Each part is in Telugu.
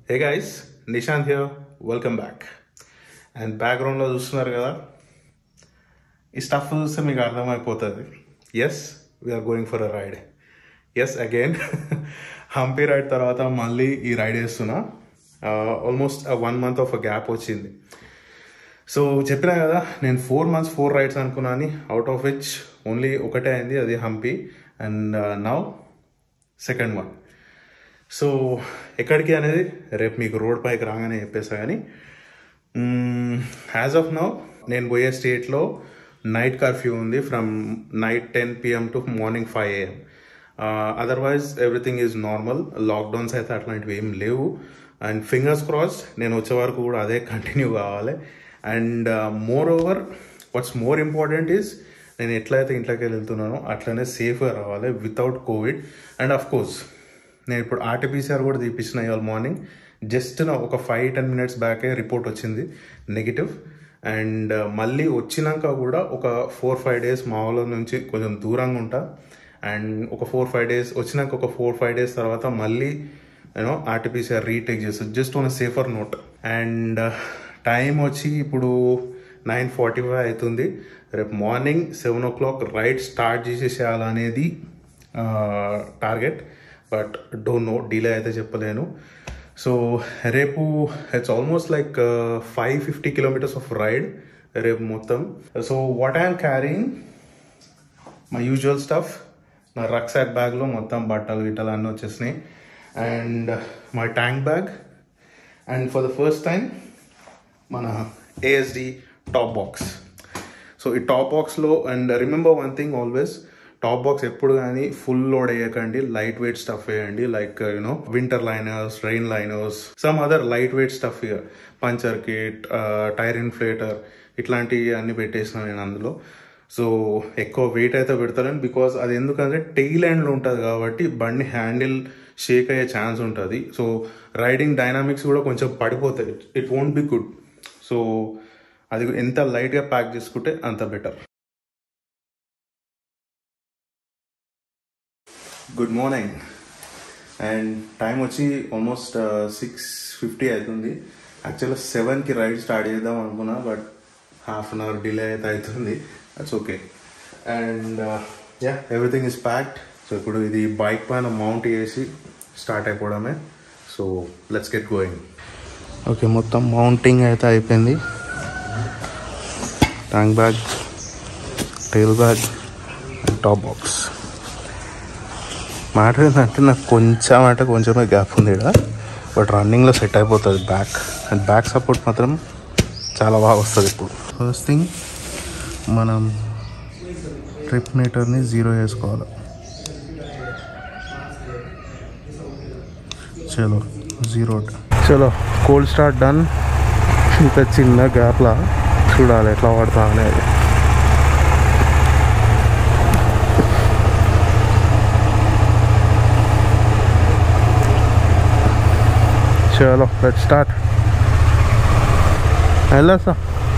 hey guys Nishant here welcome back and బ్యాక్గ్రౌండ్లో చూస్తున్నారు కదా ఈ స్టఫ్ చూస్తే మీకు అర్థమైపోతుంది as we're going for a ride as again Hampi ride తర్వాత మళ్ళీ ఈ రైడ్ వేస్తున్నా almost one month of gap వచ్చింది సో చెప్పినా కదా నేను ఫోర్ మంత్స్ ఫోర్ రైడ్స్ అనుకున్నాను అవుట్ ఆఫ్ విచ్ ఓన్లీ ఒకటే అయింది అది Hampi and now second one so ఎక్కడికి అనేది రేపు మీకు రోడ్ పైకి రాగానే చెప్పేసా కానీ యాజ్ ఆఫ్ నౌ నేను పోయే స్టేట్లో నైట్ కర్ఫ్యూ ఉంది from night ten PM to morning five AM otherwise everything is normal lockdowns అయితే అట్లాంటివి ఏం లేవు అండ్ ఫింగర్స్ క్రాస్డ్ నేను వచ్చే వరకు కూడా అదే కంటిన్యూ కావాలి and more over what's more important is నేను ఎట్లయితే ఇంట్లోకి వెళ్తున్నానో అట్లనే సేఫ్గా రావాలి without covid and of course నేను ఇప్పుడు ఆర్టీపీసీఆర్ కూడా తీపించిన ఇవాళ మార్నింగ్ జస్ట్ నా ఒక ఫైవ్ టెన్ మినిట్స్ బ్యాకే రిపోర్ట్ వచ్చింది నెగిటివ్ అండ్ మళ్ళీ వచ్చినాక కూడా ఒక ఫోర్ ఫైవ్ డేస్ మా ఊళ్ళో నుంచి కొంచెం దూరంగా ఉంటా అండ్ ఒక ఫోర్ ఫైవ్ డేస్ వచ్చినాక ఒక ఫోర్ ఫైవ్ డేస్ తర్వాత మళ్ళీ యూనో ఆర్టీపీసీఆర్ రీటేక్ చేస్తుంది just on safer note and time వచ్చి ఇప్పుడు నైన్ ఫార్టీ ఫైవ్ అవుతుంది రేపు morning seven o'clock ride start చేసేసేయాలనేది target but don't know delay అయితే చెప్పలేను సో రేపు it's almost like five fifty kilometres of ride రేపు మొత్తం so what I'm carrying my usual stuff నా రక్సాక్ బ్యాగ్లో మొత్తం బట్టలు గిట్టలు అన్నీ వచ్చేసినాయి and my tank bag and for the first time మన ఏఎస్డి టాప్ బాక్స్ సో ఈ టాప్ బాక్స్లో and remember one thing always top box ఎప్పుడు కానీ ఫుల్ లోడ్ వేయకండి లైట్ వెయిట్ స్టఫ్ వేయండి like you know winter liners rain liners some other light weight stuff ఇక పంచర్ కిట్ టైర్ ఇన్ఫ్లేటర్ ఇట్లాంటివి అన్ని పెట్టేసిన నేను అందులో సో ఎక్కువ వెయిట్ అయితే పెడతాను బికాస్ అది ఎందుకంటే టెయిల్ ఎండ్లో ఉంటుంది కాబట్టి బండి హ్యాండిల్ షేక్ అయ్యే ఛాన్స్ ఉంటుంది సో రైడింగ్ డైనామిక్స్ కూడా కొంచెం పడిపోతాయి it won't be good so అది ఎంత లైట్గా ప్యాక్ చేసుకుంటే అంత better good morning and time వచ్చి ఆల్మోస్ట్ సిక్స్ ఫిఫ్టీ అవుతుంది యాక్చువల్గా సెవెన్కి రైడ్ స్టార్ట్ చేద్దాం అనుకున్నా but half an hour delay అయితే అవుతుంది that's okay and yeah everything is packed so ఇప్పుడు ఇది బైక్ పైన మౌంట్ చేసి స్టార్ట్ అయిపోవడమే so let's get going okay మొత్తం మౌంటింగ్ అయితే అయిపోయింది tank bag tail bag and top box matter ఏంటంటే నాకు కొంచెం అంటే కొంచెమే గ్యాప్ ఉంది ఇక్కడ బట్ రన్నింగ్లో సెట్ అయిపోతుంది బ్యాక్ అండ్ బ్యాక్ సపోర్ట్ మాత్రం చాలా బాగా వస్తుంది ఇప్పుడు ఫస్ట్ థింగ్ మనం ట్రిప్ మీటర్ని జీరో చేసుకోవాలి చలో జీరో చలో కోల్డ్ స్టార్ట్ డన్ ఇంత చిన్న గ్యాప్లా చూడాలి ఎట్లా పడతా అనేది చలో లెట్ స్టార్ట్ వెళ్ళొస్తా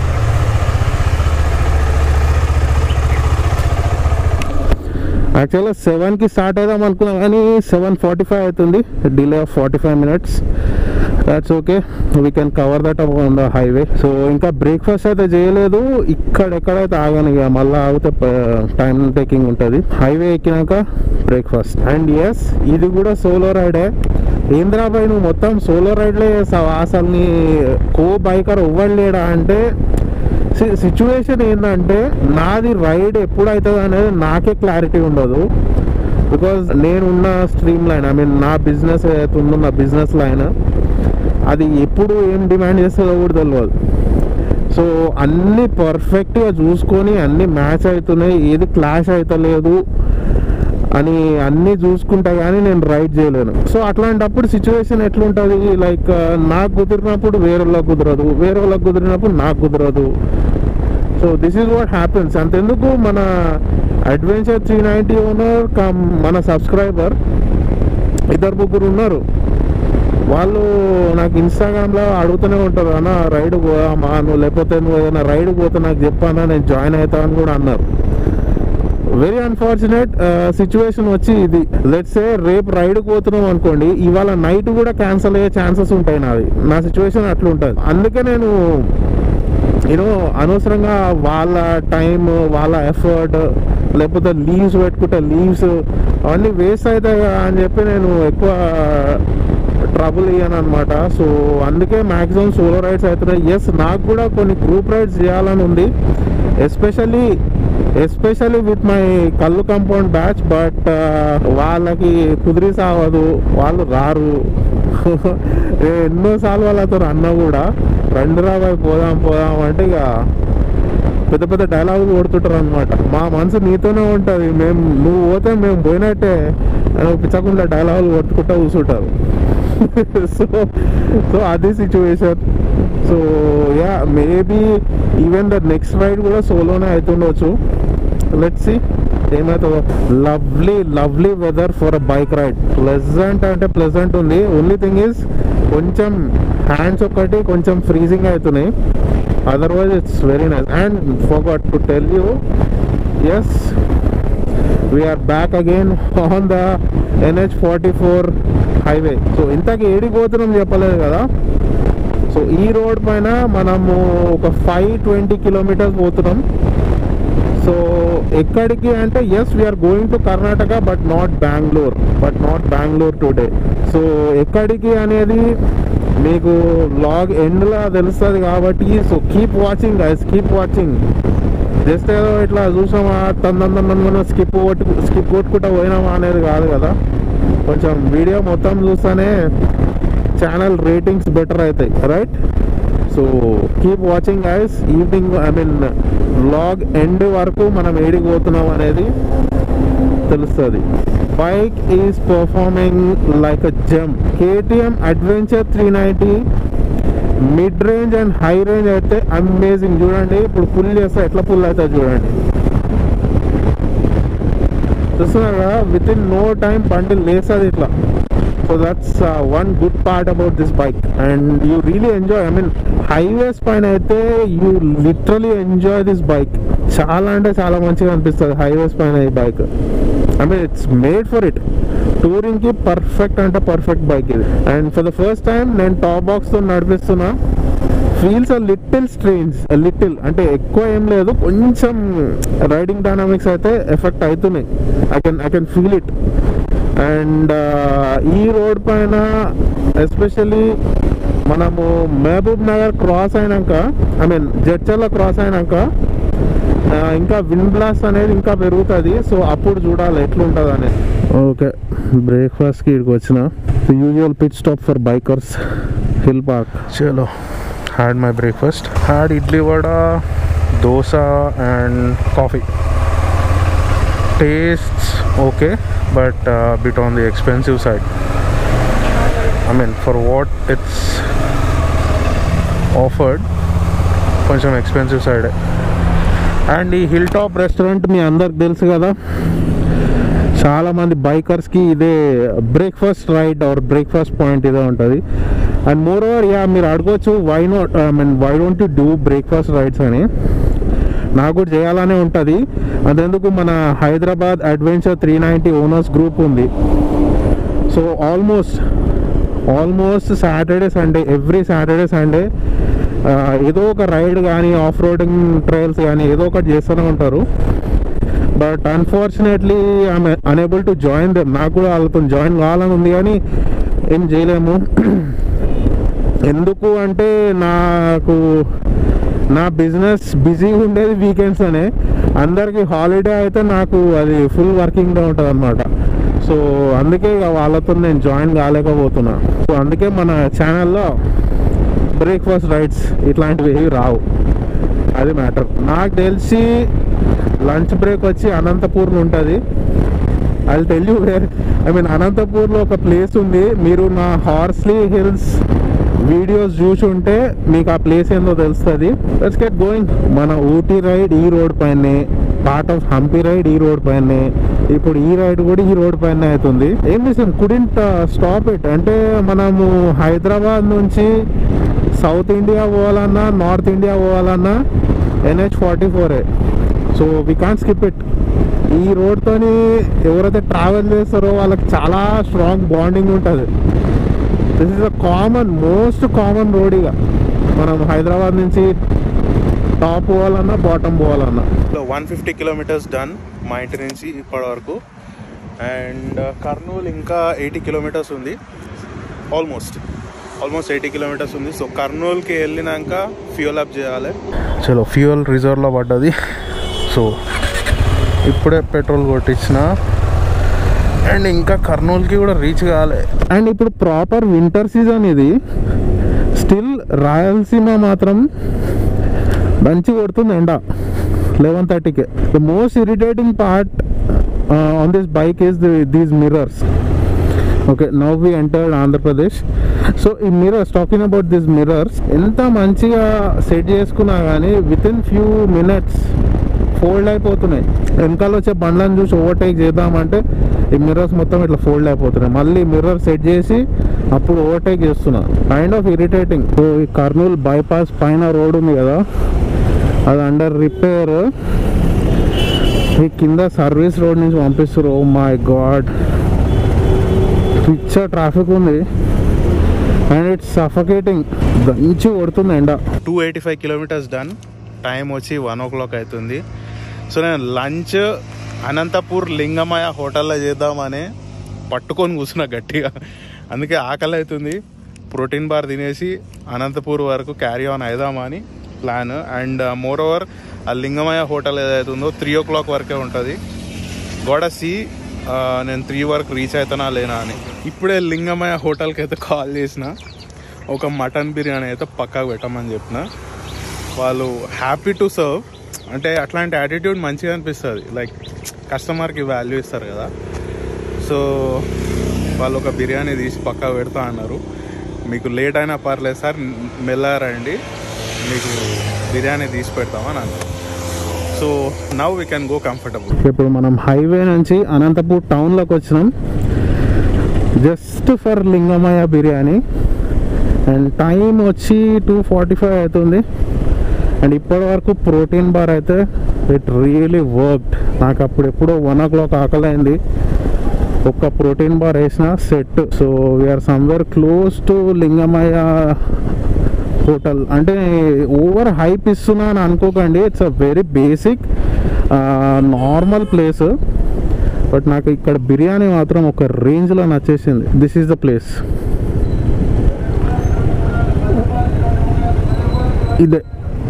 యాక్చువల్గా సెవెన్కి స్టార్ట్ అవుదాం అనుకున్నాం కానీ సెవెన్ ఫార్టీ ఫైవ్ అవుతుంది delay of forty five minutes that's okay we can cover that on the highway so ఇంకా బ్రేక్ఫాస్ట్ అయితే చేయలేదు ఇక్కడెక్కడైతే ఆగాను ఇక మళ్ళీ ఆగితే టైం టేకింగ్ ఉంటుంది హైవే ఎక్కినాక బ్రేక్ఫాస్ట్ అండ్ ఎస్ ఇది కూడా సోలో రైడే ఏంద్రాబాయ్ నువ్వు మొత్తం సోలో రైడ్లే చేస్తావా అసలు నీ కో బైకర్ ఇవ్వలేడా అంటే సిచ్యువేషన్ ఏంటంటే నాది రైడ్ ఎప్పుడు అవుతుంది అనేది నాకే క్లారిటీ ఉండదు బికాజ్ నేనున్న స్ట్రీమ్ లైన్ ఐ మీన్ నా బిజినెస్ ఏదైతే ఉందో నా బిజినెస్ లైన్ అది ఎప్పుడు ఏం డిమాండ్ చేస్తుందో కూడా తెలియదు సో అన్నీ పర్ఫెక్ట్గా చూసుకొని అన్నీ మ్యాచ్ అవుతున్నాయి ఏది క్లాష్ అవుతలేదు అని అన్నీ చూసుకుంటా కానీ నేను రైడ్ చేయలేను సో అట్లాంటప్పుడు సిచ్యువేషన్ ఎట్లుంటుంది లైక్ నాకు కుదిరినప్పుడు వేరే వాళ్ళకి కుదరదు వేరే వాళ్ళకి కుదిరినప్పుడు నాకు కుదరదు so this is what happens అంతెందుకు మన adventure three ninety owner cum మన సబ్స్క్రైబర్ ఇద్దరు ముగ్గురు ఉన్నారు వాళ్ళు నాకు ఇన్స్టాగ్రామ్లో అడుగుతూనే ఉంటారు అన్న రైడ్ పోదామా నువ్వు లేకపోతే నువ్వు ఏదైనా రైడ్ పోతే నాకు చెప్పానా నేను జాయిన్ అవుతా అని కూడా అన్నారు వెరీ అన్ఫార్చునేట్ సిచ్యువేషన్ వచ్చి ఇది లెట్స్ ఏ రేపు రైడ్కి పోతున్నాం అనుకోండి ఇవాళ నైట్ కూడా క్యాన్సిల్ అయ్యే ఛాన్సెస్ ఉంటాయి నాది నా సిచ్యువేషన్ అట్లుంటుంది అందుకే నేను యూనో అనవసరంగా వాళ్ళ టైం వాళ్ళ ఎఫర్ట్ లేకపోతే లీవ్స్ పెట్టుకుంటే లీవ్స్ అవన్నీ వేస్ట్ అవుతాయి కదా అని చెప్పి నేను ఎక్కువ ట్రబుల్ ఇయ్యాను అనమాట సో అందుకే మ్యాక్సిమం సోలో రైడ్స్ అవుతున్నాయి ఎస్ నాకు కూడా కొన్ని గ్రూప్ రైడ్స్ చేయాలని ఉంది ఎస్పెషల్లీ ఎస్పెషల్లీ విత్ మై కళ్ళు కంపౌండ్ బ్యాచ్ బట్ వాళ్ళకి కుదిరి సావదు వాళ్ళు రారు నేను ఎన్నోసార్లు వాళ్ళతో అన్నా కూడా రండి రాబాయ్ పోదాం పోదాం అంటే ఇక పెద్ద పెద్ద డైలాగులు కొడుతుంటారు అనమాట మా మనసు నీతోనే ఉంటుంది మేము నువ్వు పోతే మేము పోయినట్టే అని పిచ్చకుండా డైలాగులు కొట్టుకుంటూ కూర్చుంటారు సో సో అది situation so yeah maybe even the next ride కూడా సోలోనే అవుతుండొచ్చు లెట్స్ సి ఏమవుతుందో lovely lovely weather for a bike ride pleasant అంటే ప్లెజెంట్ ఉంది ఓన్లీ థింగ్ ఈస్ కొంచెం హ్యాండ్స్ ఒకటి కొంచెం ఫ్రీజింగ్ అవుతున్నాయి otherwise it's very nice and forgot to tell you as we're back again on the NH forty four highway so ఇంతకీ ఏడికి పోతున్నాం చెప్పలేదు కదా సో ఈ రోడ్ పైన మనము ఒక ఫైవ్ ట్వంటీ కిలోమీటర్స్ పోతున్నాం సో ఎక్కడికి అంటే as we're going to Karnataka but not Bengaluru but not Bengaluru today so ఎక్కడికి అనేది మీకు లాగ్ ఎండ్లో తెలుస్తుంది కాబట్టి so keep watching guys keep watching just ఏదో ఇట్లా చూసామా తొందర స్కిప్ కొట్టు స్కిప్ కొట్టుకుంటా పోయినామా అనేది కాదు కదా కొంచెం వీడియో మొత్తం చూస్తేనే ఛానల్ రేటింగ్స్ బెటర్ అవుతాయి right so keep watching this evening I mean vlog end వరకు మనం ఏడికి పోతున్నాం అనేది తెలుస్తుంది bike is performing like a gem KTM adventure three ninety mid range and high range అయితే అమేజింగ్ చూడండి ఇప్పుడు పుల్ చేస్తే ఎట్లా పుల్ అవుతుంది చూడండి చూస్తున్నారు కదా విత్ ఇన్ నో టైం బండి లేస్తుంది ఇట్లా so that's one good part about this bike and you really enjoy I mean highways పైన అయితే you literally enjoy this bike చాలా అంటే చాలా మంచిగా అనిపిస్తుంది హైవేస్ పైన ఈ bike I mean it's made for it touring కి పర్ఫెక్ట్ అంటే పర్ఫెక్ట్ బైక్ ఇది and for the first time నేను టాప్ బాక్స్ తో నడిపిస్తున్నా feels a little strains little అంటే ఎక్కువ ఏం లేదు కొంచెం రైడింగ్ డైనామిక్స్ అయితే ఎఫెక్ట్ అవుతున్నాయి I can I can feel it and ఈ రోడ్ పైన ఎస్పెషల్లీ మనము మహబూబ్ నగర్ క్రాస్ అయినాక ఐ మీన్ జడ్చర్ల క్రాస్ అయినాక ఆ, ఇంకా విండ్ బ్లాస్ట్ అనేది ఇంకా పెరుగుతుంది సో అప్పుడు చూడాలి ఎట్లుంటుంది అనేది ఓకే బ్రేక్ఫాస్ట్కి ఇక్కడికి వచ్చిన usual pitch stop for bikers hill park చలో had my breakfast had idli vada dosa and coffee taste okay but bit on the expensive side I mean for what it's offered కొంచెం ఎక్స్పెన్సివ్ సైడే అండ్ ఈ హిల్ టాప్ రెస్టారెంట్ మీ అందరికి తెలుసు కదా చాలా మంది బైకర్స్కి ఇదే breakfast ride or breakfast point ఇదే ఉంటుంది అండ్ మోర్ ఓవర్ యా మీరు అడగవచ్చు why not I mean why don't you do breakfast rides అని నాకు కూడా చేయాలనే ఉంటుంది అదెందుకు మన Hyderabad adventure three ninety owners group ఉంది so almost almost Saturday Sunday every Saturday Sunday ఏదో ఒక రైడ్ కానీ ఆఫ్ రోడింగ్ ట్రయల్స్ కానీ ఏదో ఒకటి చేస్తూనే ఉంటారు but unfortunately I'm unable to join them నాకు కూడా వాళ్ళతో జాయిన్ కావాలని ఉంది కానీ ఏం చేయలేము ఎందుకు అంటే నాకు నా బిజినెస్ బిజీగా ఉండేది వీకెండ్స్ అనే అందరికి హాలిడే అయితే నాకు అది ఫుల్ వర్కింగ్ డే ఉంటుంది అనమాట సో అందుకే ఇక వాళ్ళతో నేను జాయిన్ కాలేకపోతున్నా సో అందుకే మన ఛానల్లో బ్రేక్ఫాస్ట్ రైడ్స్ ఇట్లాంటివి ఏవి రావు అది మ్యాటర్ నాకు తెలిసి లంచ్ బ్రేక్ వచ్చి అనంతపూర్లో ఉంటుంది అది టెల్ వేర్ ఐ మీన్ అనంతపూర్లో ఒక ప్లేస్ ఉంది మీరు నా హార్స్లీ హిల్స్ వీడియోస్ చూసి ఉంటే మీకు ఆ ప్లేస్ ఏందో తెలుస్తుంది లెట్స్ గెట్ గోయింగ్ మన ఊటీ రైడ్ ఈ రోడ్ పైనే పార్ట్ ఆఫ్ హంపి రైడ్ ఈ రోడ్ పైనే ఇప్పుడు ఈ రైడ్ కూడా ఈ రోడ్ పైన అవుతుంది ఏం చేసాం కుడింట్ స్టాప్ ఇట్ అంటే మనము హైదరాబాద్ నుంచి సౌత్ ఇండియా పోవాలన్నా నార్త్ ఇండియా పోవాలన్నా ఎన్హెచ్ ఫార్టీ ఫోరే so we can skip it ఈ రోడ్తోని ఎవరైతే ట్రావెల్ చేస్తారో వాళ్ళకి చాలా స్ట్రాంగ్ బాండింగ్ ఉంటుంది this is a common most common road ఇక మనం హైదరాబాద్ నుంచి టాప్ పోవాలన్నా బాటమ్ పోవాలన్నా వన్ ఫిఫ్టీ కిలోమీటర్స్ డన్ మా ఇంటి నుంచి ఇప్పటి వరకు అండ్ కర్నూలు ఇంకా ఎయిటీ కిలోమీటర్స్ ఉంది ఆల్మోస్ట్ ఆల్మోస్ట్ ఎయిటీ కిలోమీటర్స్ ఉంది సో కర్నూలుకి వెళ్ళినాక ఫ్యూల్ అప్ చేయాలి చలో ఫ్యూయల్ రిజర్వ్లో పడ్డది సో ఇప్పుడే పెట్రోల్ కొట్టించిన అండ్ ఇంకా కర్నూలుకి కూడా రీచ్ కావాలి అండ్ ఇప్పుడు ప్రాపర్ వింటర్ సీజన్ ఇది స్టిల్ రాయలసీమ మాత్రం మంచి కొడుతుంది ఎండ లెవెన్ థర్టీకే the most irritating part on this bike is these mirrors okay now we entered Andhra Pradesh so ఈ mirrors talking about this mirrors ఎంత మంచిగా సెట్ చేసుకున్నా కానీ with in few minutes fold అయిపోతున్నాయి వెనకాల వచ్చే బండ్లను చూసి ఓవర్టేక్ చేద్దామంటే ఈ మిర్రర్స్ మొత్తం ఇట్లా ఫోల్డ్ అయిపోతున్నాయి మళ్ళీ మిర్రర్ సెట్ చేసి అప్పుడు ఓవర్టేక్ చేస్తున్నా కైండ్ ఆఫ్ ఇరిటేటింగ్ సో ఈ కర్నూలు బైపాస్ పైన రోడ్ ఉంది కదా అది అండర్ రిపేర్ ఈ కింద సర్వీస్ రోడ్ నుంచి పంపిస్తారు ఓ మై గాడ్ పిచ్చ ట్రాఫిక్ ఉంది అండ్ ఇట్స్ సఫకేటింగ్ దంచి కొడుతుంది ఎండ two eighty five kilometers done time వచ్చి వన్ ఓ క్లాక్ అవుతుంది సో నేను లంచ్ అనంతపూర్ లింగమయ హోటల్లో చేద్దామని పట్టుకొని కూర్చున్నా గట్టిగా అందుకే ఆకలి అవుతుంది ప్రోటీన్ బార్ తినేసి అనంతపూర్ వరకు క్యారీ ఆన్ అయిదామా అని ప్లాన్ అండ్ మోర్ ఓవర్ ఆ లింగమయ హోటల్ ఏదైతే ఉందో త్రీ ఓ క్లాక్ వరకే ఉంటుంది గోడ సి నేను త్రీ వరకు రీచ్ అవుతానా లేనా అని ఇప్పుడే లింగమయ హోటల్కి అయితే కాల్ చేసిన ఒక మటన్ బిర్యానీ అయితే పక్కాకు పెట్టమని చెప్పిన వాళ్ళు హ్యాపీ టు సర్వ్ అంటే అట్లాంటి యాటిట్యూడ్ మంచిగా అనిపిస్తుంది లైక్ కస్టమర్కి వాల్యూ ఇస్తారు కదా సో వాళ్ళు ఒక బిర్యానీ తీసి పక్కా పెడతా అన్నారు మీకు లేట్ అయినా పర్లేదు సార్ మెల్లారండి మీకు బిర్యానీ తీసి పెడతామని అన్నారు so now we can go comfortable ఇప్పుడు మనం హైవే నుంచి అనంతపూర్ టౌన్లోకి వచ్చినాం just for Lingamayya biryani and time వచ్చి టూ ఫార్టీ ఫైవ్ అవుతుంది అండ్ ఇప్పటి వరకు ప్రోటీన్ బార్ అయితే ఇట్ రియలీ వర్క్డ్ నాకు అప్పుడు ఎప్పుడో వన్ ఓ క్లాక్ ఆకలి అయింది ఒక్క ప్రోటీన్ బార్ వేసిన set so we're somewhere close to Lingamayya hotel అంటే ఓవర్ హైప్ ఇస్తున్నా అని అనుకోకండి it's a very basic normal place but నాకు ఇక్కడ బిర్యానీ మాత్రం ఒక రేంజ్లో నచ్చేసింది దిస్ ఈజ్ ద ప్లేస్ ఇదే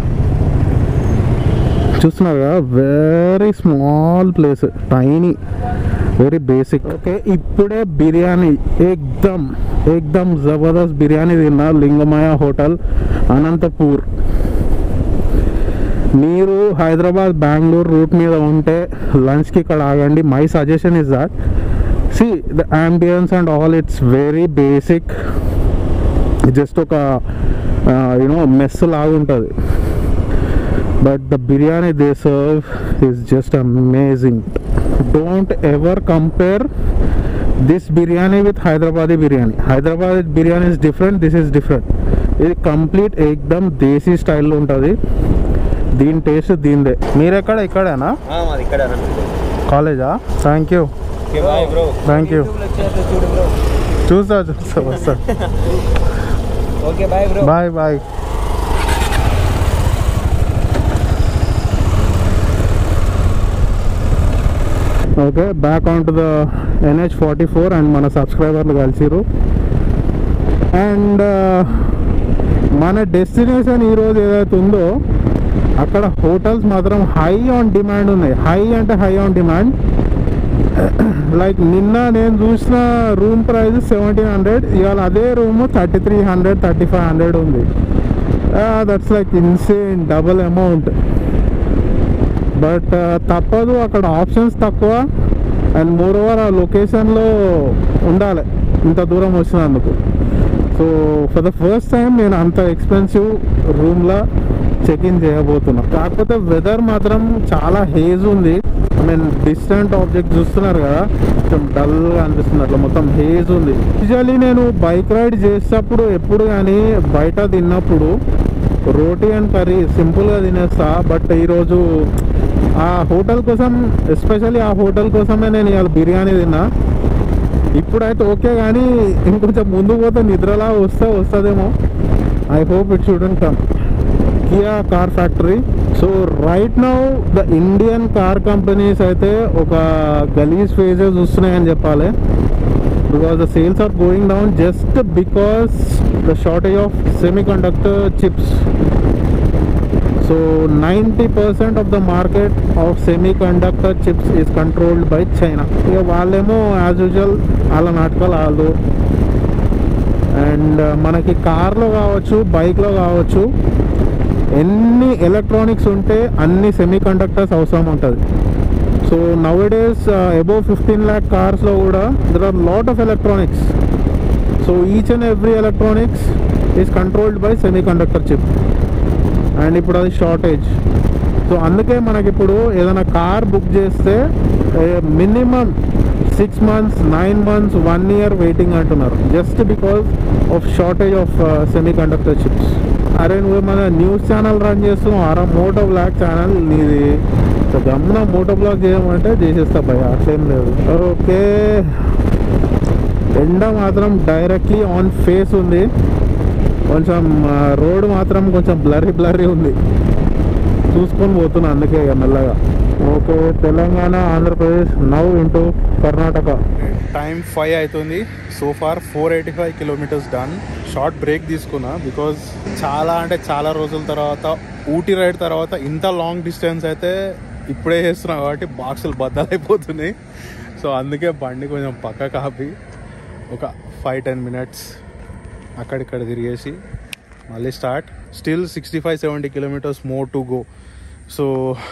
చూస్తున్నారు కదా very small place tiny very basic okay ఇప్పుడే బిర్యానీ ఏక్దమ్ ఏక్దమ్ జబర్దస్త్ బిర్యానీ తిన్నా లింగమయ హోటల్ అనంతపూర్ మీరు హైదరాబాద్ బెంగళూరు రూట్ మీద ఉంటే లంచ్కి ఇక్కడ ఆగండి my suggestion is that see the ambience and all it's very basic just ఒక యూనో మెస్ లాగా ఉంటుంది but the biryani they serve is just amazing don't ever compare this biryani with Hyderabadi biryani Hyderabad biryani is different this is different ఇది కంప్లీట్ ఏకదమ్ దేశీ స్టైల్లో ఉంటుంది దీని టేస్ట్ దీనిదే మీరు ఎక్కడ ఇక్కడేనా మాది ఇక్కడ కాలేజా thank you okay bye bro thank you చూడు బ్రో చూస్తా చూస్తా వస్తా okay bye bro bye bye okay back on to the NH forty four and మన సబ్స్క్రైబర్లు కలిసిరు అండ్ మన డెస్టినేషన్ ఈరోజు ఏదైతే ఉందో అక్కడ హోటల్స్ మాత్రం హై ఆన్ డిమాండ్ ఉన్నాయి హై అంటే హై ఆన్ డిమాండ్ లైక్ నిన్న నేను చూసిన రూమ్ ప్రైస్ సెవెంటీన్ హండ్రెడ్ ఇవాళ అదే room thirty three hundred thirty five hundred ఉంది that's like insane double amount but తప్పదు అక్కడ ఆప్షన్స్ తక్కువ అండ్ మోర్ ఓవర్ ఆ లొకేషన్లో ఉండాలి ఇంత దూరం వచ్చినందుకు so for the first time నేను అంత ఎక్స్పెన్సివ్ రూమ్లో చెక్ ఇన్ చేయబోతున్నా కాకపోతే వెదర్ మాత్రం చాలా హేజ్ ఉంది ఐ మీన్ డిస్టెంట్ ఆబ్జెక్ట్ చూస్తున్నారు కదా కొంచెం డల్గా అనిపిస్తుంది అట్లా మొత్తం హేజ్ ఉంది యూజువల్లీ నేను బైక్ రైడ్ చేసేటప్పుడు ఎప్పుడు కానీ బయట తిన్నప్పుడు రోటీ అండ్ కర్రీ సింపుల్గా తినేస్తా బట్ ఈరోజు ఆ హోటల్ కోసం ఎస్పెషల్లీ ఆ హోటల్ కోసమే నేను ఇవాళ బిర్యానీ తిన్నా ఇప్పుడైతే ఓకే కానీ ఇంకొంచెం ముందు పోతే నిద్రలా వస్తే వస్తుందేమో I hope it shouldn't come Kia car factory so right now the Indian car companies అయితే ఒక గలీజ్ ఫేజెస్ వస్తున్నాయని చెప్పాలి because the sales are going down just because the shortage of semi conductor chips so ninety percent of the market of semi conductor chips is controlled by China ఇక వాళ్ళేమో యాజ్ యూజువల్ వాళ్ళ నాటకాలు వాళ్ళు అండ్ మనకి కార్లో కావచ్చు బైక్లో కావచ్చు ఎన్ని ఎలక్ట్రానిక్స్ ఉంటే అన్ని సెమీ కండక్టర్స్ అవసరం ఉంటుంది so now days above fifteen lakh కార్స్లో కూడా there are lot of electronics so each and every electronics is controlled by semi conductor chip and ఇప్పుడు అది షార్టేజ్ సో అందుకే మనకి ఇప్పుడు ఏదైనా కార్ బుక్ చేస్తే minimum six months nine months one year waiting అంటున్నారు just because of shortage of semi conductor chips అరే నువ్వు మన న్యూస్ ఛానల్ రన్ చేస్తున్నావు అరా మోటో బ్లాగ్ ఛానల్ నీది సో గమ్మున మోటో బ్లాగ్ చేయమంటే చేసేస్తా భయ అట్లేం లేదు ఓకే ఎండ మాత్రం డైరెక్ట్లీ ఆన్ ఫేస్ ఉంది కొంచెం రోడ్ మాత్రం కొంచెం బ్లరీ బ్లరీ ఉంది చూసుకొని పోతున్నా అందుకే ఇక మెల్లగా okay Telangana Andhra Pradesh now into Karnataka time five అవుతుంది so far four eighty five kilometers done short break తీసుకున్నా బికాజ్ చాలా అంటే చాలా రోజుల తర్వాత ఊటీ రైడ్ తర్వాత ఇంత లాంగ్ డిస్టెన్స్ అయితే ఇప్పుడే చేస్తున్నా కాబట్టి బాక్సులు బద్దలైపోతున్నాయి సో అందుకే బండి కొంచెం పక్క కాపి ఒక ఫైవ్ టెన్ మినిట్స్ అక్కడిక్కడ తిరిగేసి మళ్ళీ start still sixty five seventy kilometers more to go so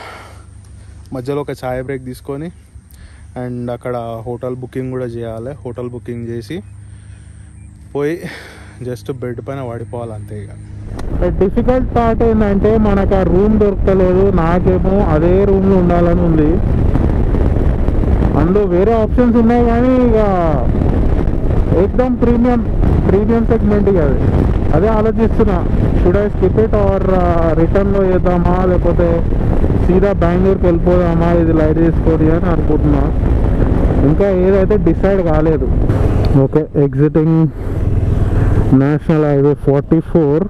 మధ్యలో ఒక ఛాయ్ బ్రేక్ తీసుకొని అండ్ అక్కడ హోటల్ బుకింగ్ కూడా చేయాలి హోటల్ బుకింగ్ చేసి పోయి జస్ట్ బెడ్ పైన పడిపోవాలి అంతే ఇక డిఫికల్ట్ పార్ట్ ఏంటంటే మనకు ఆ రూమ్ దొరకలేదు నాకేమో అదే రూమ్లో ఉండాలని ఉంది అందులో వేరే ఆప్షన్స్ ఉన్నాయి కానీ ఇక ఎక్దమ్ ప్రీమియం ప్రీమియం సెగ్మెంట్ ఇక అది అదే ఆలోచిస్తున్నా should I skip it or రిటర్న్లో చేద్దామా లేకపోతే సీదా బెంగళూరుకి వెళ్ళిపోదామా ఇది లైట్ తీసుకొని అని అనుకుంటున్నా ఇంకా ఏదైతే డిసైడ్ కాలేదు okay exciting national highway forty four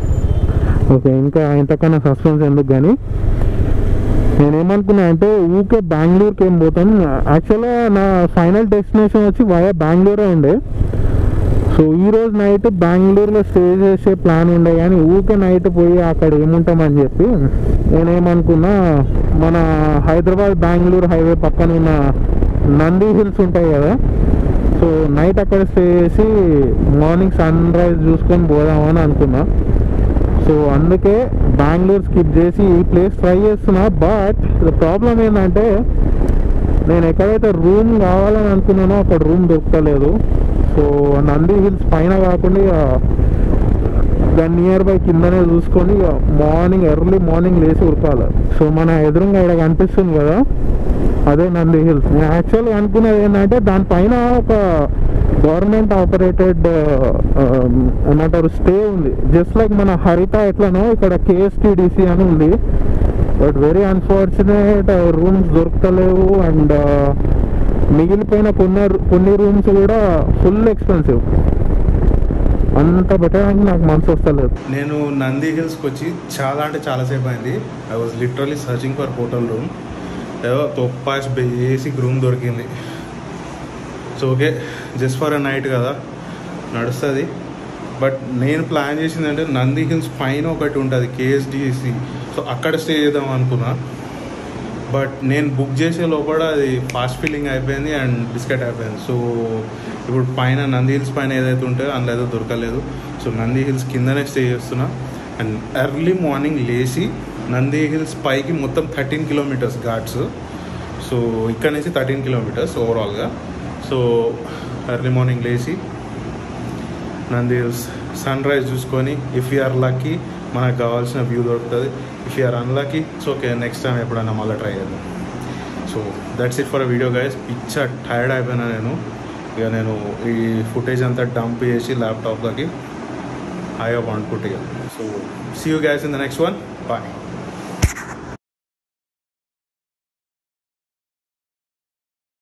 okay ఇంకా ఇంతకన్నా సస్పెన్స్ ఎందుకు కానీ నేనేమనుకున్నా అంటే ఊకే బెంగళూరుకి ఏం పోతాను యాక్చువల్గా నా ఫైనల్ డెస్టినేషన్ వచ్చి వయా బెంగళూరే ఉండే సో ఈ రోజు నైట్ బెంగళూరులో స్టే చేసే ప్లాన్ ఉండే కానీ ఊకే నైట్ పోయి అక్కడ ఏముంటామని చెప్పి నేనేమనుకున్నా మన హైదరాబాద్ బెంగళూరు హైవే పక్కన ఉన్న నంది హిల్స్ ఉంటాయి కదా సో నైట్ అక్కడ స్టే చేసి మార్నింగ్ సన్ రైజ్ చూసుకొని పోదామని అనుకున్నా సో అందుకే బెంగళూరు స్కిప్ చేసి ఈ ప్లేస్ ట్రై చేస్తున్నా బట్ ప్రాబ్లం ఏంటంటే నేను ఎక్కడైతే రూమ్ కావాలని అనుకున్నానో అక్కడ రూమ్ దొరకలేదు సో నంది హిల్స్ పైన కాకుండా ఇక దాని నియర్ బై కిందనే చూసుకొని ఇక మార్నింగ్ ఎర్లీ మార్నింగ్ లేచి ఉరకాలి సో మన ఎదురుగా ఇక్కడ కనిపిస్తుంది కదా అదే నంది హిల్స్ నేను యాక్చువల్గా అనుకున్నది ఏంటంటే దానిపైన ఒక గవర్నమెంట్ ఆపరేటెడ్ ఏమంటారు స్టే ఉంది జస్ట్ లైక్ మన హరిత ఎట్లనో ఇక్కడ కేఎస్టీడీసీ అని ఉంది బట్ వెరీ అన్ఫార్చునేట్ రూమ్స్ దొరకలేవు అండ్ మిగిలిపోయిన కొన్ని కొన్ని రూమ్స్ కూడా ఫుల్ ఎక్స్పెన్సివ్ అంత పెట్టడానికి నాకు మనసు వస్తలేదు నేను నంది హిల్స్కి వచ్చి చాలా అంటే చాలాసేపు అయింది I was literally searching for hotel room ఏదో తొప్పాస్ బేసిక్ రూమ్ దొరికింది so okay just for a night కదా నడుస్తుంది బట్ నేను ప్లాన్ చేసింది అంటే నంది హిల్స్ పైన ఒకటి ఉంటుంది కేఎస్డిసి సో అక్కడ స్టే చేద్దాం అనుకున్నా బట్ నేను బుక్ చేసే లోపల అది ఫాస్ట్ ఫిల్లింగ్ అయిపోయింది అండ్ బిస్కెట్ అయిపోయింది సో ఇప్పుడు పైన నంది హిల్స్ పైన ఏదైతే ఉంటుందో అందులో ఏదో దొరకలేదు సో నంది హిల్స్ కిందనే స్టే చేస్తున్నా అండ్ ఎర్లీ మార్నింగ్ లేచి నంది హిల్స్ పైకి మొత్తం థర్టీన్ కిలోమీటర్స్ ఘాట్స్ సో ఇక్కడ నుంచి థర్టీన్ కిలోమీటర్స్ ఓవరాల్గా సో ఎర్లీ మార్నింగ్ లేచి నంది హిల్స్ సన్ రైజ్ చూసుకొని ఇఫ్ యూఆర్ లక్కీ మనకు కావాల్సిన వ్యూ దొరుకుతుంది if you're unlucky it's okay next time ఎప్పుడైనా మళ్ళీ ట్రై చేద్దాం so that's it for video guys పిచ్చ టైర్డ్ అయిపోయినా నేను ఇక నేను ఈ ఫుటేజ్ అంతా డంప్ చేసి ల్యాప్టాప్లోకి హాయిగా పండుకుంటే so see you guys in the next one bye